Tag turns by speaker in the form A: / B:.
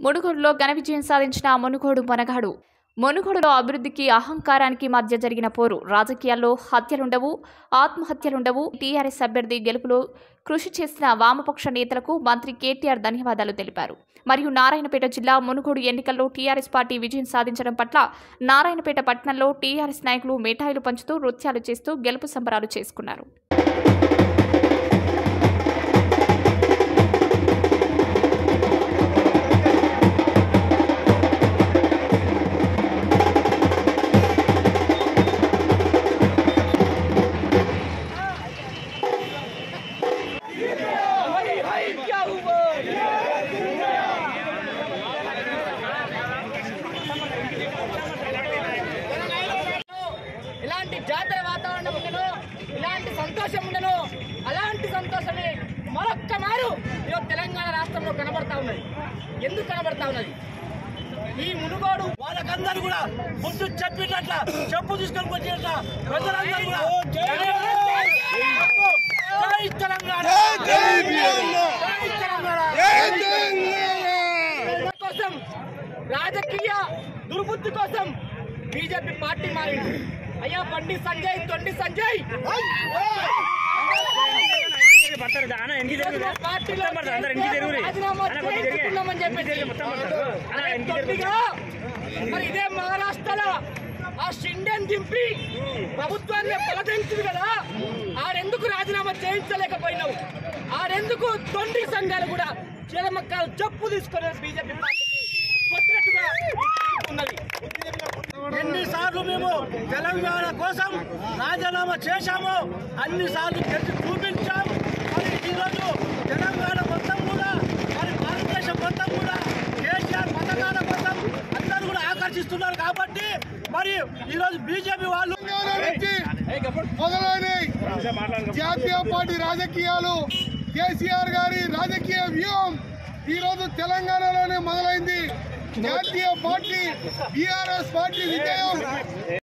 A: మునుగోడులో ఘన విజయం సాధించిన మునుగోడు మనగాడు మునుగోడులో అభివృద్ధికి అహంకారానికి మధ్య జరిగిన పోరు రాజకీయాల్లో హత్యలుండవు ఆత్మహత్యలుండవు టీఆర్ఎస్ అభ్యర్థి గెలుపులో కృషి చేసిన వామపక్ష నేతలకు మంత్రి కేటీఆర్ ధన్యవాదాలు తెలిపారు మరియు నారాయణపేట జిల్లా మునుగోడు ఎన్నికల్లో టీఆర్ఎస్ పార్టీ విజయం సాధించడం పట్ల నారాయణపేట పట్టణంలో టీఆర్ఎస్ నాయకులు మిఠాయిలు పంచుతూ నృత్యాలు చేస్తూ గెలుపు సంబరాలు చేసుకున్నారు
B: ఇలాంటి జాతర వాతావరణం ఉండను ఇలాంటి సంతోషం ఉండను అలాంటి సంతోషమే మరొక్క మారు ఈరోజు తెలంగాణ రాష్ట్రంలో కనబడతా ఉన్నది ఎందుకు కనబడతా ఉన్నది ఈ మునుగోడు
C: వాళ్ళకందరూ కూడా ముందు చెప్పినట్ల చెప్పు తీసుకొని వచ్చినట్ల ప్రజలందరూ కూడా జై తెలంగాణ జై తెలంగాణ కోసం రాజకీయ దుర్బుద్ధి కోసం బీజేపీ పార్టీ మారింది అయ్యా బండి సంజయ్ తొండి సంజయ్ పార్టీలో రాజీనామా చేయించుకున్నామని చెప్పేసి అరే తొండిగా, మరి ఇదే మహారాష్ట్రలో ఆ షిండెన్ దింపి ప్రభుత్వాన్ని బలదించింది కదా ఆడెందుకు రాజీనామా చేయించలేకపోయినావు ఆడెందుకు తొండి సంఘాలు కూడా చీలమక్కలు చెప్పు తీసుకొని బీజేపీ పార్టీకి కొట్టినట్టుగా ఉన్నది ఎన్నిసార్లు మేము తెలంగాణ కోసం రాజీనామా చేశాము అన్ని సార్లు గెలిచి చూపించాం మరి ఈరోజు తెలంగాణ మొత్తం కూడా మరి భారతదేశం మొత్తం కూడా కేసీఆర్ పథకాల కోసం అందరూ కూడా ఆకర్షిస్తున్నారు కాబట్టి మరి ఈరోజు బీజేపీ వాళ్ళు
D: తెలంగాణ నుంచి మొదలైనవి జాతీయ పార్టీ రాజకీయాలు కేసీఆర్ గారి రాజకీయ వ్యూహం ఈ రోజు తెలంగాణలోనే మొదలైంది జాతీయ పార్టీ బీఆర్ఎస్ పార్టీ విజయం